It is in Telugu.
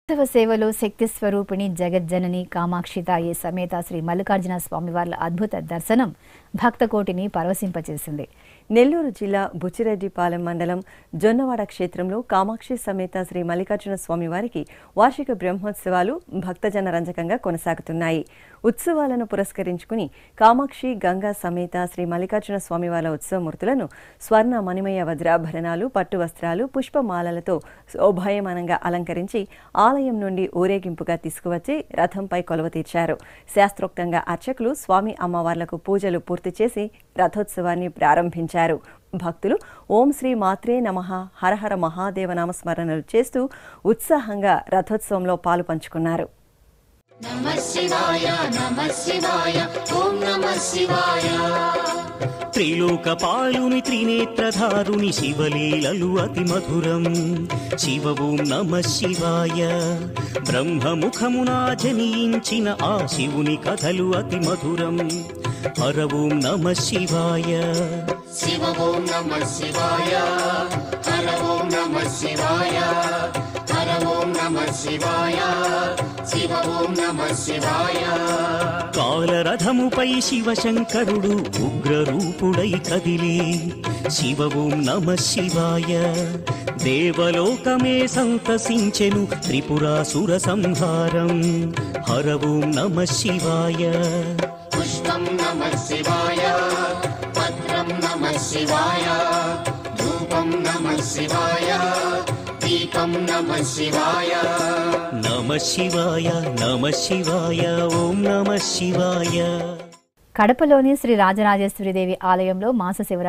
ఉత్సవ సేవలో శక్తి స్వరూపిణి జగజ్జనని కామాక్షితాయి సమేత శ్రీ మల్లికార్జున స్వామివార్ల అద్భుత దర్శనం భక్తకోటిని పరవశింపచేసింది నెల్లూరు జిల్లా బుచ్చిరెడ్డిపాలెం మండలం జొన్నవాడ క్షేత్రంలో కామాక్షి సమేత శ్రీ మల్లికార్జున స్వామివారికి వార్షిక బ్రహ్మోత్సవాలు భక్తజన రంజకంగా కొనసాగుతున్నాయి ఉత్సవాలను పురస్కరించుకుని కామాక్షి గంగా సమేత శ్రీ మల్లికార్జున స్వామివార్ల ఉత్సవమూర్తులను స్వర్ణ మణిమయ వజ్రాభరణాలు పట్టు వస్త్రాలు పుష్పమాలలతో శోభాయమానంగా అలంకరించి ఆలయం నుండి ఊరేగింపుగా తీసుకువచ్చి రథంపై కొలువ తీర్చారు శాస్త్రోక్తంగా అర్చకులు స్వామి అమ్మవార్లకు పూజలు పూర్తి చేసి రథోత్సవాన్ని ప్రారంభించారు భక్తులు ఓం శ్రీ మాత్రే నమ హరహర మహాదేవ నామస్మరణలు చేస్తూ ఉత్సాహంగా రథోత్సవంలో పాలు పంచుకున్నారు నమః శివాయ నమః శివాయ ఓం నమః శివాయ త్రిలోకపాలుని త్రినేత్రధారుని శివలీలలు అతి మధురం శివ ఓం నమ శివాయ బ్రహ్మముఖమునా జనించిన ఆ శివుని కథలు అతి మధురం హర ఓం నమ శివాయ శివ ఓం నమః శివాయ హర ఓం నమః శివాయ హర ఓం నమః శివాయ శివ ఓం నమః శివాయ కాలరథముపై శివశంకరుడు ఉగ్రరూపుడై కదిలి శివ ఓం నమ శివాయ దేవలోకమే సంతసించెను త్రిపురాసుర సంహారం హర ఓం నమ శివాయ పుష్పం నమః శివాయ పత్రం నమః శివాయ ధూపం నమః శివాయ దీపం నమః శివాయ నమ శివాయ నమ శివాయ ఓం నమ శివాయ కడపలోని శ్రీ రాజరాజేశ్వరిదేవి ఆలయంలో మాస శివరాత్రి